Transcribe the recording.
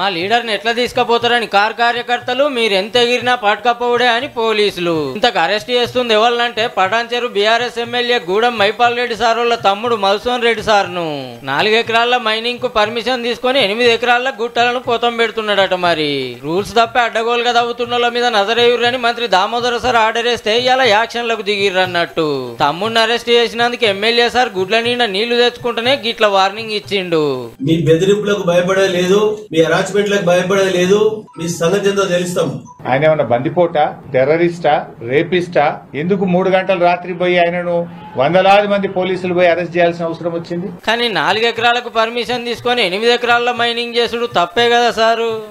మా లీడర్ని ఎట్లా తీసుకుపోతారని కార్ కార్యకర్తలు మీరు ఎంత ఎగిరినా పట్టుకపోవడే అని పోలీసులు ఇంతకు అరెస్ట్ చేస్తుంది ఎవరినంటే Patancheru BRS MLA Gudem Mahipal Reddy sir వాళ్ళ తమ్ముడు మధుసూన్ రెడ్డి సార్ను నాలుగు ఎకరాల మైనింగ్ కు పర్మిషన్ తీసుకొని ఎనిమిది ఎకరాల గుట్టలను పోతం పెడుతున్నాడట మరి రూల్స్ తప్పి అడ్డగోలుగా తవ్వుతున్న వాళ్ళ మీద నజరేయురని మంత్రి దామోదర సార్ ఆర్డర్ వేస్తే ఇలా యాక్షన్లకు దిగిర్రన్నట్టు తమ్ముడిని అరెస్ట్ చేసినందుకు ఎమ్మెల్యే సార్ గుడ్ల నిండా నీళ్లు తెచ్చుకుంటేనే గిట్ల వార్నింగ్ ఇచ్చిండు మీ బెదిరింపులకు భయపడేది లేదు మీ హరాచ్మెంట్లకు భయపడేది లేదు మీ సంగతి ఎంతో తెలుస్తాం ఆయన ఏమన్నా బందిపోట టెర్రరిస్టా రేపిస్టా ఎందుకు మూడు గంటల రాత్రి పోయి ఆయనను వందలాది మంది పోలీసులు పోయి అరెస్ట్ చేయాల్సిన అవసరం వచ్చింది కానీ నాలుగు ఎకరాలకు పర్మిషన్ తీసుకొని ఎనిమిది ఎకరాల మైనింగ్ చేసుడు తప్పే కదా సారు